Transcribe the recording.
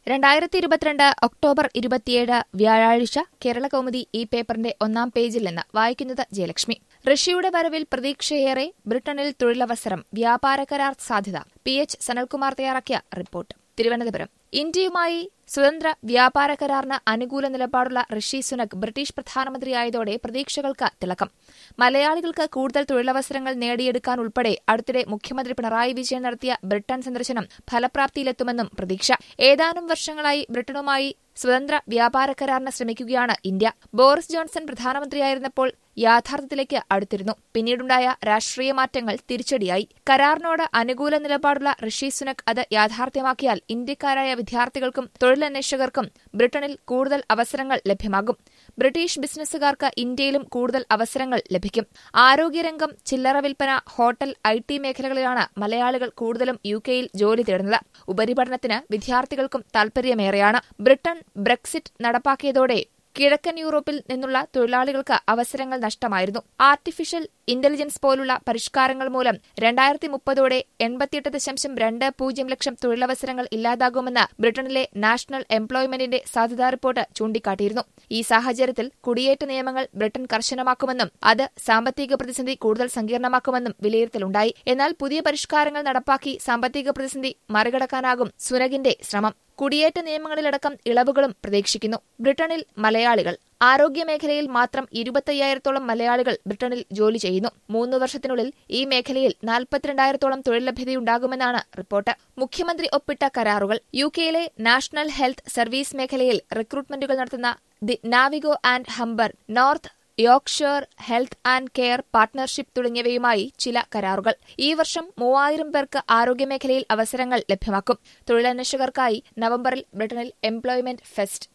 രണ്ടായിരത്തി ഇരുപത്തിരണ്ട് ഒക്ടോബർ ഇരുപത്തിയേഴ് വ്യാഴാഴ്ച കേരള കൗമുദി ഈ പേപ്പറിന്റെ ഒന്നാം പേജിൽ നിന്ന് വായിക്കുന്നത് ജയലക്ഷ്മി റഷ്യയുടെ വരവിൽ പ്രതീക്ഷയേറെ ബ്രിട്ടനിൽ തൊഴിലവസരം വ്യാപാര കരാർ സാധ്യത പി എച്ച് സനൽകുമാർ തയ്യാറാക്കിയ റിപ്പോർട്ട് തിരുവനന്തപുരം ഇന്ത്യയുമായി സ്വതന്ത്ര വ്യാപാര കരാറിന് അനുകൂല നിലപാടുള്ള ഋഷി സുനക് ബ്രിട്ടീഷ് പ്രധാനമന്ത്രിയായതോടെ പ്രതീക്ഷകൾക്ക് തിളക്കം മലയാളികൾക്ക് കൂടുതൽ തൊഴിലവസരങ്ങൾ നേടിയെടുക്കാൻ ഉൾപ്പെടെ അടുത്തിടെ മുഖ്യമന്ത്രി പിണറായി വിജയൻ നടത്തിയ ബ്രിട്ടൻ സന്ദർശനം ഫലപ്രാപ്തിയിലെത്തുമെന്നും പ്രതീക്ഷ ഏതാനും വർഷങ്ങളായി ബ്രിട്ടനുമായി സ്വതന്ത്ര വ്യാപാര കരാറിന് ശ്രമിക്കുകയാണ് ഇന്ത്യ ബോറിസ് ജോൺസൺ പ്രധാനമന്ത്രിയായിരുന്നപ്പോൾ യാഥാർത്ഥ്യത്തിലേക്ക് അടുത്തിരുന്നു പിന്നീടുണ്ടായ രാഷ്ട്രീയ മാറ്റങ്ങൾ തിരിച്ചടിയായി കരാറിനോട് അനുകൂല നിലപാടുള്ള ഋഷി സുനക് അത് യാഥാർത്ഥ്യമാക്കിയാൽ ഇന്ത്യക്കാരായ വിദ്യാർത്ഥികൾക്കും തൊഴിലന്വേഷകർക്കും ബ്രിട്ടനിൽ കൂടുതൽ അവസരങ്ങൾ ലഭ്യമാകും ബ്രിട്ടീഷ് ബിസിനസ്സുകാർക്ക് ഇന്ത്യയിലും കൂടുതൽ അവസരങ്ങൾ ലഭിക്കും ആരോഗ്യരംഗം ചില്ലറ വിൽപ്പന ഹോട്ടൽ ഐ ടി മേഖലകളിലാണ് മലയാളികൾ കൂടുതലും യു കെയിൽ ജോലി തേടുന്നത് ഉപരിപഠനത്തിന് വിദ്യാർത്ഥികൾക്കും താൽപര്യമേറെയാണ് ബ്രിട്ടൻ ബ്രെക്സിറ്റ് നടപ്പാക്കിയതോടെ കിഴക്കൻ യൂറോപ്പിൽ നിന്നുള്ള തൊഴിലാളികൾക്ക് അവസരങ്ങൾ നഷ്ടമായിരുന്നു ആർട്ടിഫിഷ്യൽ ഇന്റലിജൻസ് പോലുള്ള പരിഷ്കാരങ്ങൾ മൂലം രണ്ടായിരത്തി മുപ്പതോടെ എൺപത്തിയെട്ട് ദശാംശം രണ്ട് പൂജ്യം ലക്ഷം തൊഴിലവസരങ്ങൾ ഇല്ലാതാകുമെന്ന് ബ്രിട്ടനിലെ നാഷണൽ എംപ്ലോയ്മെന്റിന്റെ സാധ്യതാ റിപ്പോർട്ട് ചൂണ്ടിക്കാട്ടിയിരുന്നു ഈ സാഹചര്യത്തിൽ കുടിയേറ്റ നിയമങ്ങൾ ബ്രിട്ടൻ കർശനമാക്കുമെന്നും അത് സാമ്പത്തിക പ്രതിസന്ധി കൂടുതൽ സങ്കീർണമാക്കുമെന്നും വിലയിരുത്തലുണ്ടായി എന്നാൽ പുതിയ പരിഷ്കാരങ്ങൾ നടപ്പാക്കി സാമ്പത്തിക പ്രതിസന്ധി മറികടക്കാനാകും സുനകിന്റെ ശ്രമം കുടിയേറ്റ നിയമങ്ങളിലടക്കം ഇളവുകളും പ്രതീക്ഷിക്കുന്നു ബ്രിട്ടനിൽ മലയാളികൾ ആരോഗ്യമേഖലയിൽ മാത്രം ഇരുപത്തയ്യായിരത്തോളം മലയാളികൾ ബ്രിട്ടനിൽ ജോലി ചെയ്യുന്നു മൂന്ന് വർഷത്തിനുള്ളിൽ ഈ മേഖലയിൽ നാൽപ്പത്തിരണ്ടായിരത്തോളം തൊഴിൽ ലഭ്യതയുണ്ടാകുമെന്നാണ് റിപ്പോർട്ട് മുഖ്യമന്ത്രി ഒപ്പിട്ട കരാറുകൾ യു കെയിലെ നാഷണൽ ഹെൽത്ത് സർവീസ് മേഖലയിൽ റിക്രൂട്ട്മെന്റുകൾ നടത്തുന്ന the Navigo and Humber North Yorkshire Health and Care Partnership തുടങ്ങിയവയുമായി ചില കരാറുകൾ ഈ വർഷം മൂവായിരം പേർക്ക് ആരോഗ്യമേഖലയിൽ അവസരങ്ങൾ ലഭ്യമാക്കും തൊഴിലന്വേഷകർക്കായി നവംബറിൽ ബ്രിട്ടനിൽ എംപ്ലോയ്മെന്റ് ഫെസ്റ്റ്